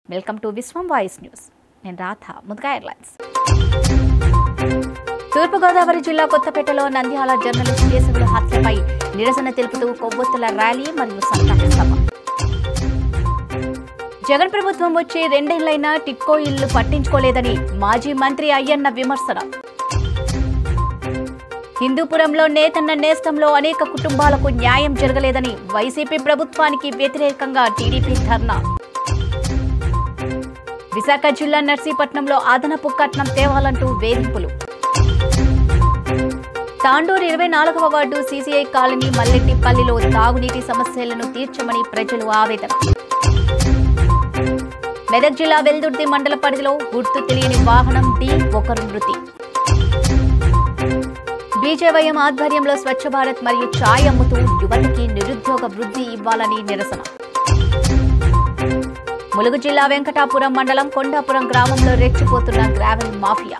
welcome to Vishwam voice news నేను రాధ ముందుగా airlines తూర్పుగోదావరి జిల్లా కొత్తపేటలో నంద్యాల జర్నలిస్ట్ కేసుల హత్యపై నిరసన తెలుపుతూ కొవ్వొత్తుల ర్యాలీ మరియు సంతాప సభ జగన్ ప్రభుత్వం వచ్చి రెండేళ్లైనా టిక్కో ఇల్లు పట్టించుకోలేదని మాజీ మంత్రి అయ్యన్న విమర్శన హిందూపురంలో నేతన్న నేస్తంలో అనేక కుటుంబాలకు న్యాయం జరగలేదని వైసీపీ ప్రభుత్వానికి వ్యతిరేకంగా టీడీపీ ధర్నా విశాఖ జిల్లా నర్సీపట్నంలో అదనపు కట్నం తేవాలంటూ వేధింపులు తాండూరు ఇరవై నాలుగవ వార్డు సీసీఐ కాలనీ మల్లెట్టిపల్లిలో తాగునీటి సమస్యలను తీర్చమని ప్రజలు ఆవేదన మెదక్ జిల్లా వెల్దుర్తి మండల పరిధిలో గుర్తు తెలియని వాహనం ఢీ ఒకరు మృతి బీజేవైఎం ఆధ్వర్యంలో స్వచ్ఛ భారత్ మరియు ఛాయ్ అమ్ముతూ యువతకి నిరుద్యోగ వృద్ధి ఇవ్వాలని నిరసన ములుగు జిల్లా వెంకటాపురం మండలం కొండాపురం గ్రామంలో రెచ్చిపోతున్న గ్రావెల్ మాఫియా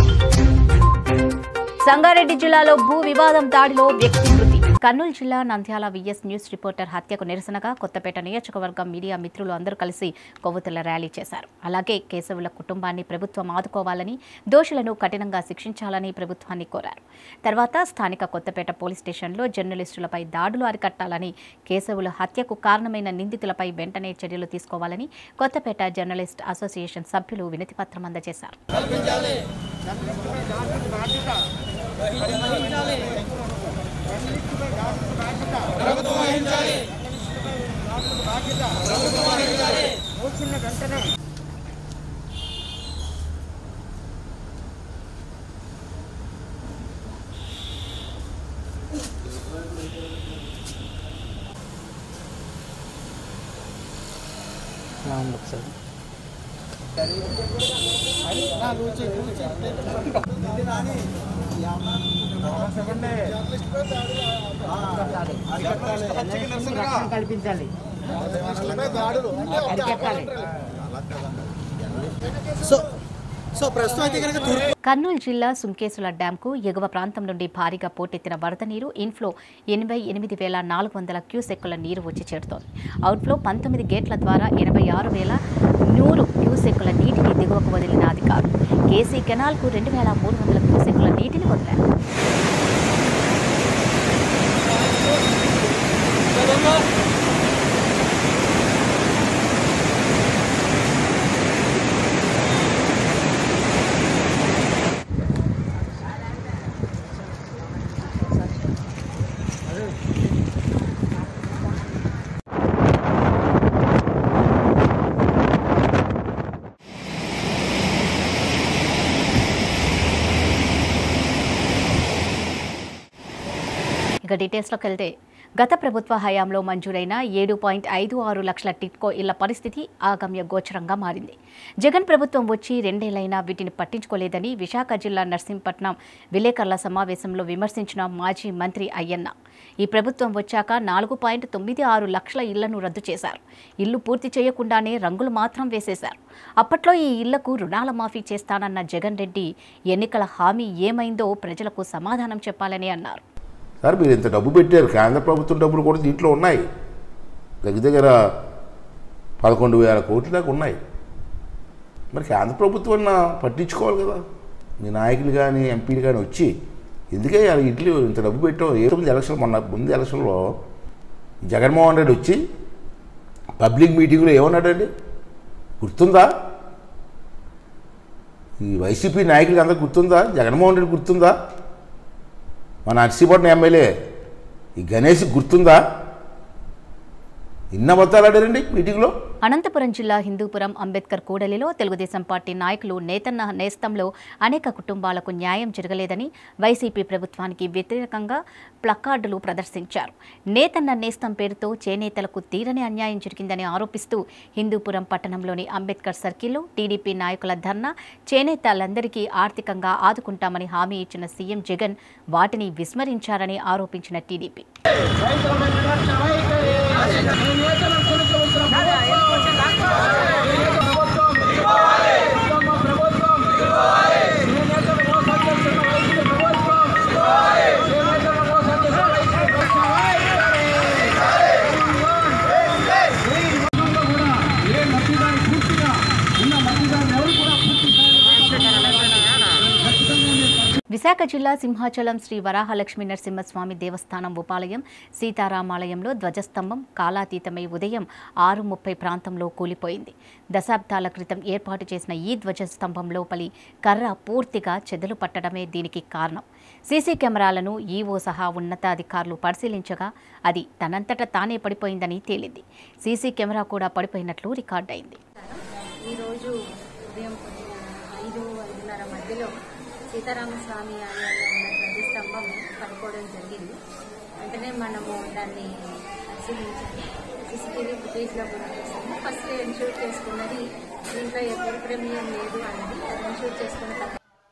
సంగారెడ్డి జిల్లాలో భూ వివాదం దాడిలో వ్యక్తి మృతి కర్నూలు జిల్లా నంద్యాల విఎస్ న్యూస్ రిపోర్టర్ హత్యకు నిరసనగా కొత్తపేట నియోజకవర్గం మీడియా మిత్రులు అందరూ కలిసి కొవ్వొత్తుల ర్యాలీ చేశారు అలాగే కేశవుల కుటుంబాన్ని ప్రభుత్వం ఆదుకోవాలని దోషులను కఠినంగా శిక్షించాలని ప్రభుత్వాన్ని కోరారు తర్వాత స్థానిక కొత్తపేట పోలీస్ స్టేషన్లో జర్నలిస్టులపై దాడులు అరికట్టాలని కేశవుల హత్యకు కారణమైన నిందితులపై వెంటనే చర్యలు తీసుకోవాలని కొత్తపేట జర్నలిస్ట్ అసోసియేషన్ సభ్యులు వినతిపత్రం అందజేశారు ఒకసారి కల్పించాలి అరికెట్టాలి సో సో ప్రస్తుతం అయితే కనుక తూర్పు కర్నూలు జిల్లా సుంకేసుల డ్యాంకు ఎగువ ప్రాంతం నుండి భారీగా పోటెత్తిన వరద నీరు ఇన్ఫ్లో ఎనభై ఎనిమిది వేల నాలుగు వందల క్యూసెక్కుల నీరు వచ్చి చేరుతోంది అవుట్ఫ్లో పంతొమ్మిది గేట్ల ద్వారా ఎనభై ఆరు వేల నూరు క్యూసెక్కుల నీటిని దిగువకు వదిలిన అధికారులు కేసీ కెనాల్కు రెండు వేల మూడు వందల క్యూసెక్కుల నీటిని వదిలారు ఇక డీటెయిల్స్లోకి వెళ్తే గత ప్రభుత్వ హయాంలో మంజూరైన ఏడు పాయింట్ ఐదు ఆరు లక్షల టిట్కో ఇళ్ల పరిస్థితి ఆగమ్య గోచరంగా మారింది జగన్ ప్రభుత్వం వచ్చి రెండేళ్లైనా వీటిని పట్టించుకోలేదని విశాఖ జిల్లా నర్సింపట్నం విలేకరుల సమావేశంలో విమర్శించిన మాజీ మంత్రి అయ్యన్న ఈ ప్రభుత్వం వచ్చాక నాలుగు పాయింట్ తొమ్మిది ఆరు లక్షల ఇళ్లను రద్దు చేశారు ఇల్లు పూర్తి చేయకుండానే రంగులు మాత్రం వేసేశారు అప్పట్లో ఈ ఇళ్లకు రుణాల మాఫీ చేస్తానన్న జగన్ రెడ్డి ఎన్నికల హామీ ఏమైందో ప్రజలకు సమాధానం చెప్పాలని అన్నారు సార్ మీరు ఇంత డబ్బు పెట్టారు కేంద్ర ప్రభుత్వం డబ్బులు కూడా దీంట్లో ఉన్నాయి దగ్గర దగ్గర పదకొండు వేల కోట్ల దాకా ఉన్నాయి మరి కేంద్ర ప్రభుత్వం పట్టించుకోవాలి కదా మీ నాయకులు కానీ ఎంపీలు కానీ వచ్చి ఎందుకే అలా ఇడ్లీ ఇంత డబ్బు పెట్టాం ఏ తొమ్మిది ఎలక్షన్ మొన్న ముందు ఎలక్షన్లో జగన్మోహన్ రెడ్డి వచ్చి పబ్లిక్ మీటింగ్లో ఏమన్నాడండి గుర్తుందా ఈ వైసీపీ నాయకులకి అందరికి గుర్తుందా జగన్మోహన్ రెడ్డి గుర్తుందా మన నర్సీపట్నం ఎమ్మెల్యే ఈ గణేష్ గుర్తుందా ఇన్న అబద్ధాలు ఆడారండి మీటింగ్లో అనంతపురం జిల్లా హిందూపురం అంబేద్కర్ కూడలిలో తెలుగుదేశం పార్టీ నాయకులు నేతన్న నేస్తంలో అనేక కుటుంబాలకు న్యాయం జరగలేదని వైసీపీ ప్రభుత్వానికి వ్యతిరేకంగా ప్లకార్డులు ప్రదర్శించారు నేతన్న నేస్తం పేరుతో చేనేతలకు తీరని అన్యాయం జరిగిందని ఆరోపిస్తూ హిందూపురం పట్టణంలోని అంబేద్కర్ సర్కిల్లో టీడీపీ నాయకుల ధర్నా చేనేతలందరికీ ఆర్థికంగా ఆదుకుంటామని హామీ ఇచ్చిన సీఎం జగన్ వాటిని విస్మరించారని ఆరోపించిన టీడీపీ ఏ విశాఖ జిల్లా సింహాచలం శ్రీ వరాహలక్ష్మీ నరసింహస్వామి దేవస్థానం ఉపాలయం సీతారామాలయంలో ధ్వజస్తంభం కాలాతీతమై ఉదయం ఆరు ముప్పై ప్రాంతంలో కూలిపోయింది దశాబ్దాల క్రితం ఏర్పాటు చేసిన ఈ ధ్వజస్తంభం లోపలి కర్ర పూర్తిగా చెదలు పట్టడమే దీనికి కారణం సీసీ కెమెరాలను ఈవో సహా ఉన్నతాధికారులు పరిశీలించగా అది తనంతట తానే పడిపోయిందని తేలింది సీసీ కెమెరా కూడా పడిపోయినట్లు రికార్డైంది ఈరోజు ఉదయం పొద్దున ఐదు ఐదున్నర మధ్యలో సీతారామస్వామి ఆలయంలో ఉన్న ధ్వజస్తంభం పడిపోవడం జరిగింది వెంటనే మనము దాన్ని పరిశీలించాము సీసీటీవీ ఫుటేజ్లో కూడా చూసాము ఫస్ట్ ఎన్షూర్ చేసుకున్నది దీంట్లో ఎవరి ప్రమేయం లేదు అన్నది అది ఎన్షూర్ చేసుకున్న తర్వాత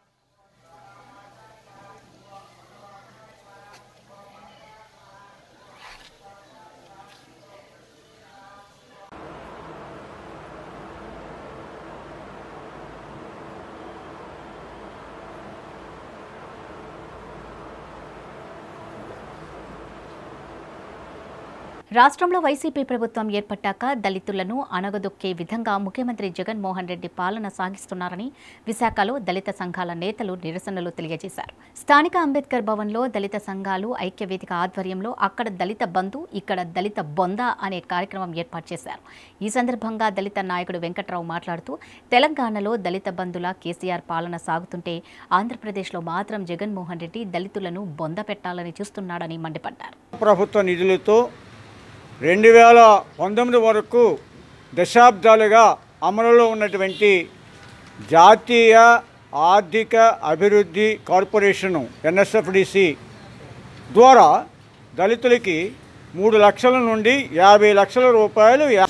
రాష్ట్రంలో వైసీపీ ప్రభుత్వం ఏర్పట్టాక దళితులను అణగదొక్కే విధంగా ముఖ్యమంత్రి జగన్మోహన్ రెడ్డి పాలన సాగిస్తున్నారని విశాఖలో దళిత సంఘాల నేతలు నిరసనలు తెలియజేశారు స్థానిక అంబేద్కర్ భవన్లో దళిత సంఘాలు ఐక్యవేదిక ఆధ్వర్యంలో అక్కడ దళిత బంధు ఇక్కడ దళిత బొంద అనే కార్యక్రమం ఏర్పాటు చేశారు ఈ సందర్భంగా దళిత నాయకుడు వెంకట్రావు మాట్లాడుతూ తెలంగాణలో దళిత బంధుల కేసీఆర్ పాలన సాగుతుంటే ఆంధ్రప్రదేశ్లో మాత్రం జగన్మోహన్ రెడ్డి దళితులను బొంద పెట్టాలని చూస్తున్నాడని మండిపడ్డారు ప్రభుత్వ నిధులతో రెండు వేల పంతొమ్మిది వరకు దశాబ్దాలుగా అమలులో ఉన్నటువంటి జాతీయ ఆర్థిక అభివృద్ధి కార్పొరేషను ఎన్ఎస్ఎఫ్డిసి ద్వారా దళితులకి మూడు లక్షల నుండి యాభై లక్షల రూపాయలు యా-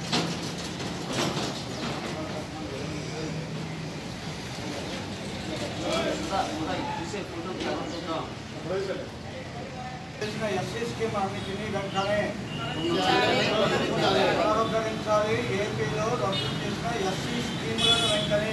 చేసిన ఎస్సీ స్కీమ్ అన్నింటినీ వెంటనే పునరుద్ధరించాలి ఏపీలో రద్దు చేసిన ఎస్సీ స్కీములను వెంటనే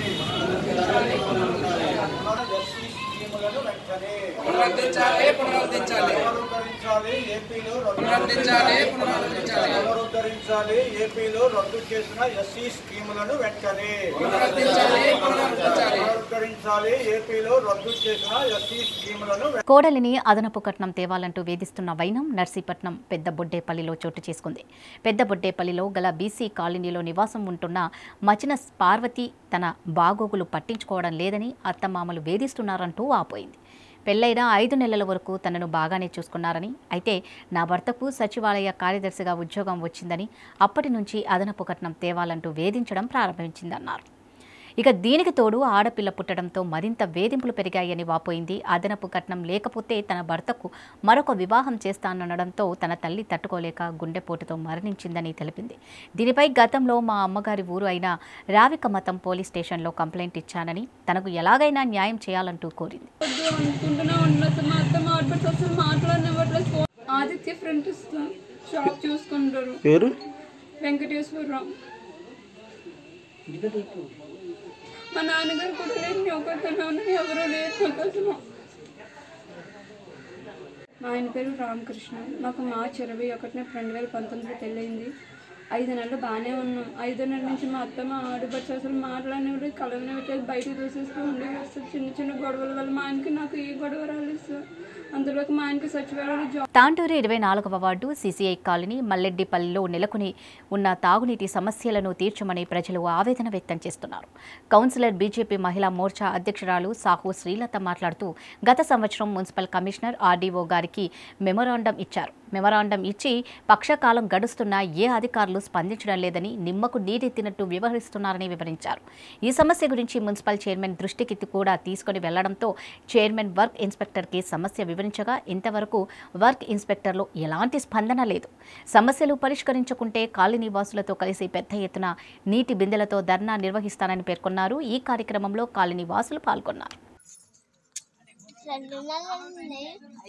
ఎస్సీ స్కీములను వెంటనే పునరుద్ధరించాలి పునరుద్ధరించాలి పునరుద్ధరించాలి ఏపీలో రద్దు పునరుద్ధరించాలి పునరుద్ధరించాలి పునరుద్ధరించాలి ఏపీలో రద్దు చేసిన ఎస్సీ స్కీములను వెంటనే పునరుద్ధరించాలి పునరుద్ధరించాలి పునరుద్ధరించాలి ఏపీలో రద్దు చేసిన ఎస్సీ స్కీములను వెంటనే కోడలిని అదనపు కట్నం తేవాలంటూ వేధిస్తున్న వైనం నర్సీపట్నం పెద్ద బొడ్డేపల్లిలో చోటు చేసుకుంది పెద్ద బొడ్డేపల్లిలో గల బీసీ కాలనీలో నివాసం ఉంటున్న మచిన పార్వతి తన బాగోగులు పట్టించుకోవడం లేదని అత్తమామలు వేధిస్తున్నారంటూ ఆపోయింది పెళ్ళైన ఐదు నెలల వరకు తనను బాగానే చూసుకున్నారని అయితే నా భర్తకు సచివాలయ కార్యదర్శిగా ఉద్యోగం వచ్చిందని అప్పటి నుంచి అదనపు కట్నం తేవాలంటూ వేధించడం ప్రారంభించిందన్నారు ఇక దీనికి తోడు ఆడపిల్ల పుట్టడంతో మరింత వేధింపులు పెరిగాయని వాపోయింది అదనపు కట్నం లేకపోతే తన భర్తకు మరొక వివాహం చేస్తాననడంతో తన తల్లి తట్టుకోలేక గుండెపోటుతో మరణించిందని తెలిపింది దీనిపై గతంలో మా అమ్మగారి ఊరు అయిన రావికమతం పోలీస్ స్టేషన్లో కంప్లైంట్ ఇచ్చానని తనకు ఎలాగైనా న్యాయం చేయాలంటూ కోరింది వద్దు అనుకుంటున్నా ఉండదు మా అత్త మాట్లాడితే అసలు మాట్లాడనివ్వట్లేదు ఫోన్ ఆదిత్య ఫ్రెండ్ షాప్ చూసుకుంటారు పేరు వెంకటేశ్వరరావు మా నాన్నగారు కూడా లేదు నేను ఒకరితోనే ఉన్నాను ఎవరూ లేదు నాకు అసలు మా ఆయన పేరు రామకృష్ణ మాకు మార్చి ఇరవై ఒకటిన రెండు వేల పంతొమ్మిదిలో పెళ్ళయింది ఐదు నెలలు బాగానే ఉన్నాం ఐదో నెలల నుంచి మా అత్త మా ఆడపడుచు అసలు మాట్లాడినప్పుడు కలవని పెట్టేది బయటకు దూసేస్తూ ఉండేది అసలు చిన్న చిన్న గొడవల వల్ల మా ఆయనకి నాకు ఏ గొడవ రాలేదు సార్ అందులోకి మా ఆయనకి సచివాలయంలో జాబ్ తాండూరు ఇరవై నాలుగవ వార్డు సీసీఐ కాలనీ మల్లెడ్డిపల్లిలో నెలకొని ఉన్న తాగునీటి సమస్యలను తీర్చమని ప్రజలు ఆవేదన వ్యక్తం చేస్తున్నారు కౌన్సిలర్ బీజేపీ మహిళా మోర్చా అధ్యక్షురాలు సాహు శ్రీలత మాట్లాడుతూ గత సంవత్సరం మున్సిపల్ కమిషనర్ ఆర్డీఓ గారికి మెమొరాండం ఇచ్చారు మెమొరాండం ఇచ్చి పక్షకాలం గడుస్తున్నా ఏ అధికారులు స్పందించడం లేదని నిమ్మకు నీరెత్తినట్టు వ్యవహరిస్తున్నారని వివరించారు ఈ సమస్య గురించి మున్సిపల్ చైర్మన్ దృష్టికి కూడా తీసుకొని వెళ్లడంతో చైర్మన్ వర్క్ ఇన్స్పెక్టర్కి సమస్య వివరించగా ఇంతవరకు వర్క్ ఇన్స్పెక్టర్లు ఎలాంటి స్పందన లేదు సమస్యలు పరిష్కరించుకుంటే కాలనీ వాసులతో కలిసి పెద్ద ఎత్తున నీటి బిందెలతో ధర్నా నిర్వహిస్తానని పేర్కొన్నారు ఈ కార్యక్రమంలో కాలనీ వాసులు పాల్గొన్నారు రెండు నెలలు ఉన్నాయి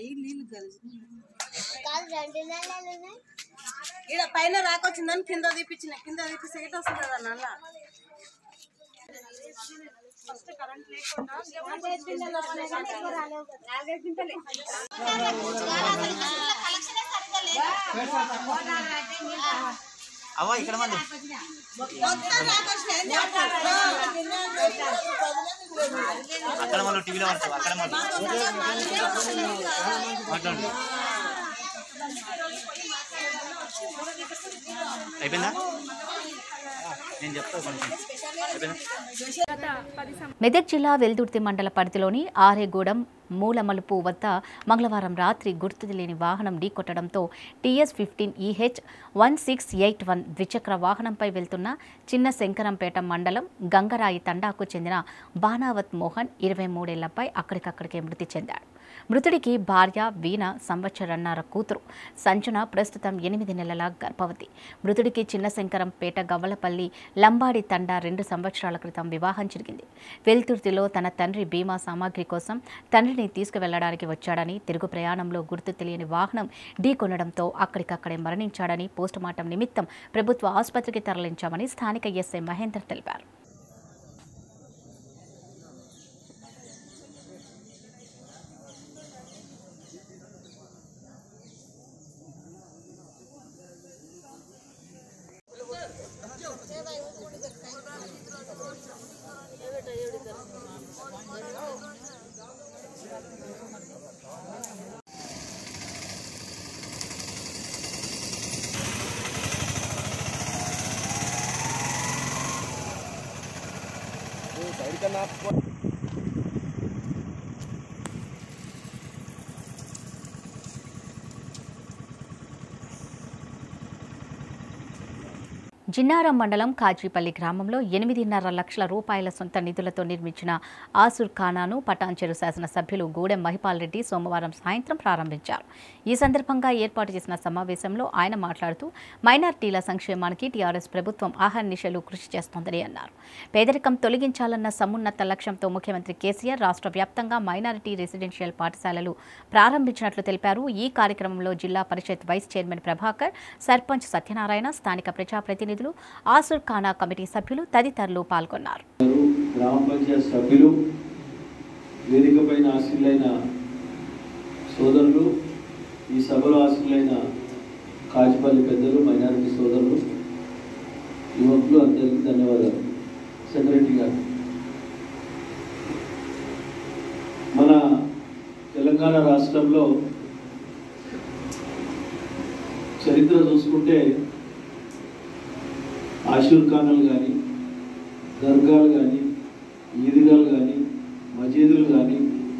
కాదు రెండు నెలలు ఉన్నాయి ఇక్కడ పైన రాకొచ్చిందని కింద తీపిచ్చిన కింద తీపి సీట్ వస్తుంది కదా నల్ల అవ్వ ఇక్కడ మళ్ళీ అక్కడ మళ్ళీ టీవీలో పడతావు అక్కడ మళ్ళీ మాట్లాడు అయిపోయిందా నేను చెప్తాను కొంచెం అయిపోయిందా మెదక్ జిల్లా వెల్దుర్తి మండల పరిధిలోని ఆరేగూడెం మూలమలుపు వద్ద మంగళవారం రాత్రి గుర్తు తెలియని వాహనం ఢీకొట్టడంతో TS fifteen EH one six eight one ద్విచక్ర వాహనంపై వెళ్తున్న చిన్న శంకరంపేట మండలం గంగరాయి తండాకు చెందిన బానావత్ మోహన్ ఇరవై మూడేళ్లపై అక్కడికక్కడికే మృతి చెందాడు మృతుడికి భార్య వీణ సంవత్సరన్నర కూతురు సంచన ప్రస్తుతం ఎనిమిది నెలల గర్భవతి మృతుడికి చిన్న శంకరంపేట గవ్వలపల్లి లంబాడి తండా రెండు సంవత్సరాల క్రితం వివాహం జరిగింది వెల్తుర్తిలో తన తండ్రి బీమా సామాగ్రి కోసం తండ్రిని తీసుకువెళ్లడానికి వచ్చాడని తిరుగు ప్రయాణంలో గుర్తు తెలియని వాహనం ఢీకొనడంతో అక్కడికక్కడే మరణించాడని పోస్టుమార్టం నిమిత్తం ప్రభుత్వ ఆసుపత్రికి తరలించామని స్థానిక ఎస్ఐ మహేందర్ తెలిపారు జిన్నారం మండలం కాజీపల్లి గ్రామంలో ఎనిమిదిన్నర లక్షల రూపాయల సొంత నిధులతో నిర్మించిన ఆసుర్ ఖానాను పటాన్చెరు శాసనసభ్యులు గూడెం మహిపాల్ రెడ్డి సోమవారం సాయంత్రం ప్రారంభించారు ఈ సందర్భంగా ఏర్పాటు చేసిన సమావేశంలో ఆయన మాట్లాడుతూ మైనార్టీల సంక్షేమానికి టీఆర్ఎస్ ప్రభుత్వం ఆహర్నిశలు కృషి చేస్తోందని అన్నారు పేదరికం తొలగించాలన్న సమున్నత లక్ష్యంతో ముఖ్యమంత్రి కేసీఆర్ రాష్ట్ర వ్యాప్తంగా మైనారిటీ రెసిడెన్షియల్ పాఠశాలలు ప్రారంభించినట్లు తెలిపారు ఈ కార్యక్రమంలో జిల్లా పరిషత్ వైస్ చైర్మన్ ప్రభాకర్ సర్పంచ్ సత్యనారాయణ స్థానిక ప్రజాప్రతినిధులు ఆసుర్ ఖానా కమిటీ సభ్యులు తదితరులు పాల్గొన్నారు గ్రామ పంచాయత్ సభ్యులు వేదిక పైన ఆశీలైన సోదరులు ఈ సభలో ఆశీలైన కాజిపల్లి పెద్దలు మైనారిటీ సోదరులు యువకులు అందరికీ ధన్యవాదాలు సెక్రటరీ గారు మన తెలంగాణ రాష్ట్రంలో చరిత్ర చూసుకుంటే ఆషూర్ ఖానాలు కానీ దర్గాలు కానీ ఈద్గాలు కానీ మసీదులు కానీ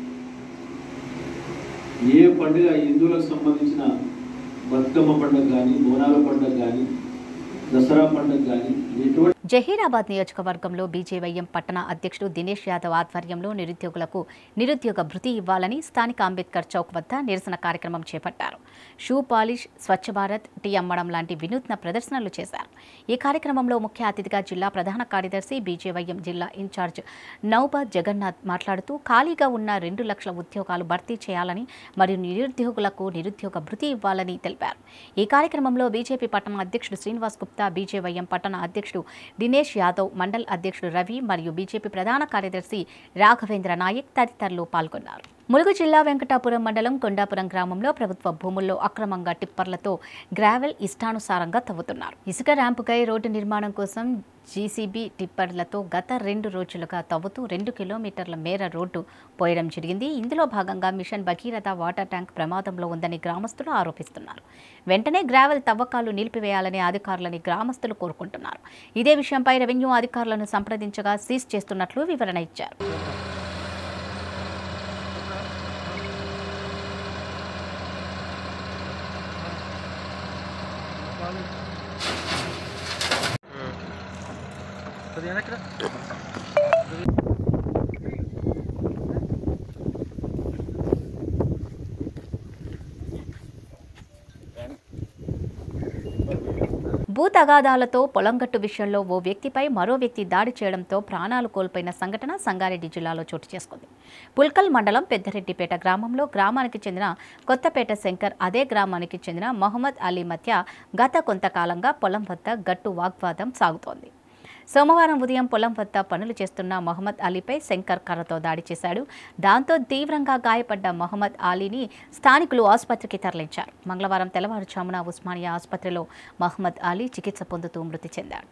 ఏ పండుగ హిందువులకు సంబంధించిన బతుకమ్మ పండుగ కానీ బోనాల పండుగ కానీ దసరా పండుగ కానీ ఎటువంటి జహీరాబాద్ నియోజకవర్గంలో బీజేవైఎం పట్టణ అధ్యక్షుడు దినేష్ యాదవ్ ఆధ్వర్యంలో నిరుద్యోగులకు నిరుద్యోగ భృతి ఇవ్వాలని స్థానిక అంబేద్కర్ చౌక్ వద్ద నిరసన కార్యక్రమం చేపట్టారు shoe polish Swachh Bharat tea అమ్మడం లాంటి వినూత్న ప్రదర్శనలు చేశారు ఈ కార్యక్రమంలో ముఖ్య అతిథిగా జిల్లా ప్రధాన కార్యదర్శి బీజేవైఎం జిల్లా ఇన్ఛార్జ్ నౌబాద్ జగన్నాథ్ మాట్లాడుతూ ఖాళీగా ఉన్న రెండు లక్షల ఉద్యోగాలు భర్తీ చేయాలని మరియు నిరుద్యోగులకు నిరుద్యోగ భృతి ఇవ్వాలని తెలిపారు ఈ కార్యక్రమంలో బీజేపీ పట్టణ అధ్యక్షుడు శ్రీనివాస్ గుప్తా బీజేవైఎం పట్టణ అధ్యక్షుడు దినేష్ యాదవ్ మండల్ అధ్యక్షుడు రవి మరియు బీజేపీ ప్రధాన కార్యదర్శి రాఘవేంద్ర నాయక్ తదితరులు పాల్గొన్నారు ములుగు జిల్లా వెంకటాపురం మండలం కొండాపురం గ్రామంలో ప్రభుత్వ భూముల్లో అక్రమంగా టిప్పర్లతో గ్రావెల్ ఇష్టానుసారంగా తవ్వుతున్నారు ఇసుక ర్యాంపుకై రోడ్డు నిర్మాణం కోసం జీసీబీ టిప్పర్లతో గత రెండు రోజులుగా తవ్వుతూ రెండు కిలోమీటర్ల మేర రోడ్డు పోయడం జరిగింది ఇందులో భాగంగా మిషన్ భగీరథ వాటర్ ట్యాంక్ ప్రమాదంలో ఉందని గ్రామస్తులు ఆరోపిస్తున్నారు వెంటనే గ్రావెల్ తవ్వకాలు నిలిపివేయాలని అధికారులని గ్రామస్తులు కోరుకుంటున్నారు ఇదే విషయంపై రెవెన్యూ అధికారులను సంప్రదించగా సీజ్ చేస్తున్నట్లు వివరణ ఇచ్చారు భూ తగాదాలతో పొలంగట్టు విషయంలో ఓ వ్యక్తిపై మరో వ్యక్తి దాడి చేయడంతో ప్రాణాలు కోల్పోయిన సంఘటన సంగారెడ్డి జిల్లాలో చోటు చేసుకుంది పుల్కల్ మండలం పెద్దరెడ్డిపేట గ్రామంలో గ్రామానికి చెందిన కొత్తపేట శంకర్ అదే గ్రామానికి చెందిన మహమ్మద్ అలీ మధ్య గత కొంతకాలంగా పొలం వద్ద గట్టు వాగ్వాదం సాగుతోంది సోమవారం ఉదయం పొలం వద్ద పనులు చేస్తున్న మహమ్మద్ అలీపై శంకర్ కర్రతో దాడి చేశాడు దాంతో తీవ్రంగా గాయపడ్డ మహమ్మద్ అలీని స్థానికులు ఆసుపత్రికి తరలించారు మంగళవారం తెల్లవారుజామున ఉస్మానియా ఆసుపత్రిలో మహమ్మద్ అలీ చికిత్స పొందుతూ మృతి చెందాడు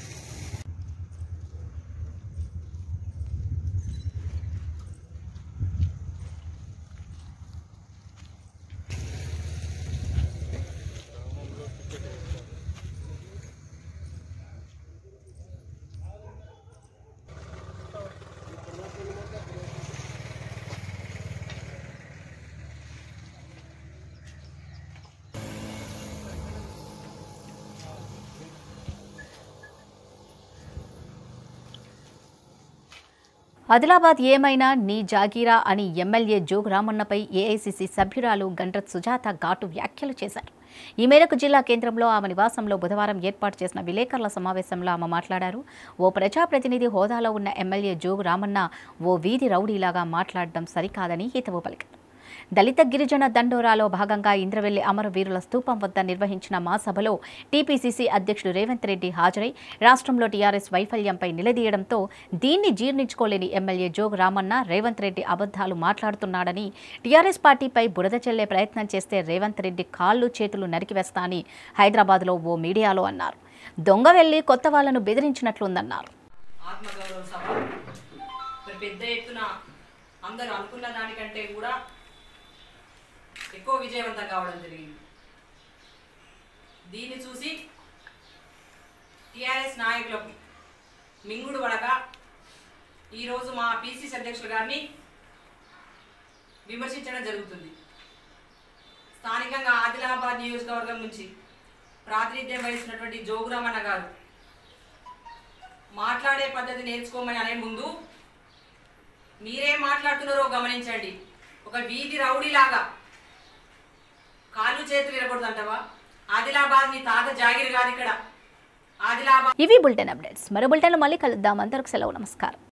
ఆదిలాబాద్ ఏమైనా నీ జాగీరా అని ఎమ్మెల్యే జోగు రామన్నపై ఏఐసీసీ సభ్యురాలు గండ్రత్ సుజాత ఘాటు వ్యాఖ్యలు చేశారు ఈ మేరకు జిల్లా కేంద్రంలో ఆమె నివాసంలో బుధవారం ఏర్పాటు చేసిన విలేకరుల సమావేశంలో ఆమె మాట్లాడారు ఓ ప్రజాప్రతినిధి హోదాలో ఉన్న ఎమ్మెల్యే జోగు రామన్న ఓ వీధి రౌడీలాగా మాట్లాడడం సరికాదని హితవు పలికారు దళిత గిరిజన దండోరాలో భాగంగా ఇంద్రవెల్లి అమరవీరుల స్తూపం వద్ద నిర్వహించిన మా సభలో టీపీసీసీ అధ్యక్షుడు రేవంత్ రెడ్డి హాజరై రాష్ట్రంలో టీఆర్ఎస్ వైఫల్యంపై నిలదీయడంతో దీన్ని జీర్ణించుకోలేని ఎమ్మెల్యే జోగ్ రామన్న రేవంత్ రెడ్డి అబద్ధాలు మాట్లాడుతున్నాడని టీఆర్ఎస్ పార్టీపై బురద చల్లే ప్రయత్నం చేస్తే రేవంత్ రెడ్డి కాళ్ళు చేతులు నరికివేస్తా అని హైదరాబాద్లో ఓ మీడియాలో అన్నారు దొంగ వెళ్లి కొత్త వాళ్లను బెదిరించినట్లుందన్నారు ఆత్మగౌరవ సభ మరి పెద్ద ఎత్తున అందరూ అనుకున్న దానికంటే కూడా ఎక్కువ విజయవంతం కావడం జరిగింది దీన్ని చూసి టిఆర్ఎస్ నాయకులకు మింగుడు పడక ఈరోజు మా పిసిసి అధ్యక్షులు గారిని విమర్శించడం జరుగుతుంది స్థానికంగా ఆదిలాబాద్ నియోజకవర్గం నుంచి ప్రాతినిధ్యం వహిస్తున్నటువంటి జోగురామన్న గారు మాట్లాడే పద్ధతి నేర్చుకోమని అనే ముందు మీరేం మాట్లాడుతున్నారో గమనించండి ఒక వీధి రౌడీలాగా కాళ్ళు చేతులు ఇరగొడదంటవా ఆదిలాబాద్ మీ తాత జాగిర్ గారు ఇక్కడ ఆదిలాబాద్ ఇవి బులెటిన్ అప్డేట్స్ మరో బులెటిన్లో మళ్ళీ కలుద్దాం అందరికి సెలవు నమస్కారం